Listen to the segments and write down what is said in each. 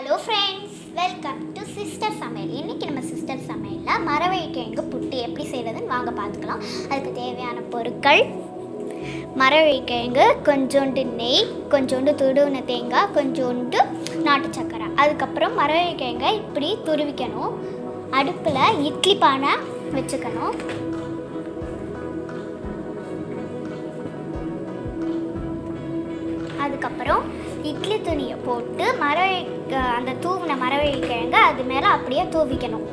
hello friends welcome to sister சமையல் இன்றைக்கி நம்ம சிஸ்டர் சமையலில் மரவள்ளிக்கிழங்கு புட்டு எப்படி செய்கிறதுன்னு வாங்க பார்த்துக்கலாம் அதுக்கு தேவையான பொருட்கள் மரவள்ளிக்கிழங்கு கொஞ்சோண்டு நெய் கொஞ்சோண்டு துடுவின தேங்காய் கொஞ்சோண்டு நாட்டு சக்கரை அதுக்கப்புறம் மரவள்ளிக்கிழங்கை இப்படி துருவிக்கணும் அடுப்பில் இட்லி பானை வச்சுக்கணும் அதுக்கப்புறம் இட்லி துணியை போட்டு மரவள்ளி அந்த தூவின மரவள்ளி கிழங்கு அது மேலே அப்படியே தூவிக்கணும்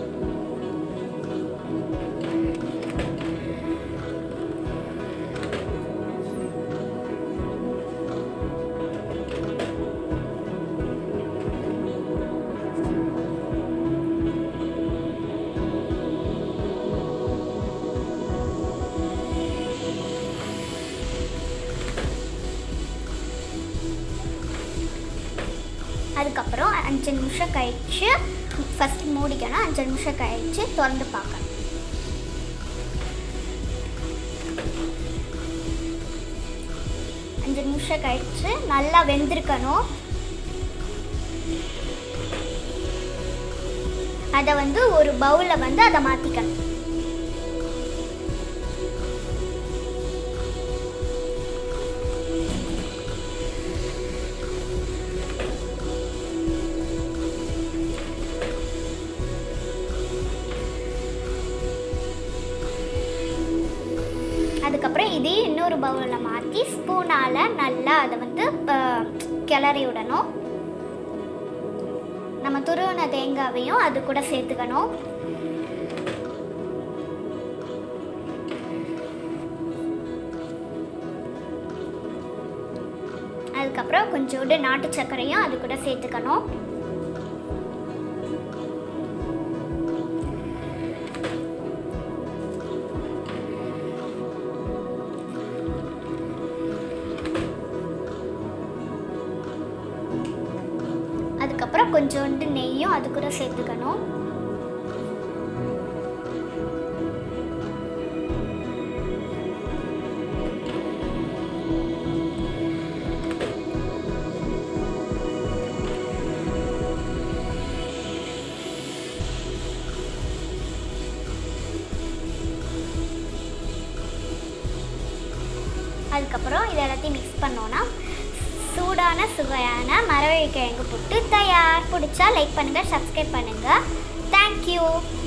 அதுக்கப்புறம் அஞ்சு நிமிஷம் கழிச்சு ஃபஸ்ட் மூடிக்கணும் அஞ்சு நிமிஷம் கழிச்சு திறந்து பார்க்கணும் அஞ்சு நிமிஷம் கழிச்சு நல்லா வெந்திருக்கணும் அதை வந்து ஒரு பவுலில் வந்து அதை மாற்றிக்கணும் அதுக்கப்புறம் இதே இன்னொரு பவுலில் மாற்றி ஸ்பூனால் நல்லா அதை வந்து அஹ், கிளறி விடணும் நம்ம துருவின தேங்காவையும் அது கூட சேர்த்துக்கணும் அதுக்கப்புறம் கொஞ்சோண்டு நாட்டு சர்க்கரையும் அது கூட சேர்த்துக்கணும் அதுக்கப்புறம் கொஞ்சோண்டு நெய்யும் அது கூட சேர்த்துக்கணும் அதுக்கப்புறம் இது எல்லாத்தையும் மிக்ஸ் பண்ணோன்னா சூடான சுவையான மரவள்ளிக்கிழங்கு புட்டு தயார் பிடிச்சா லைக் பண்ணுங்கள் சப்ஸ்கிரைப் பண்ணுங்கள் தேங்க்யூ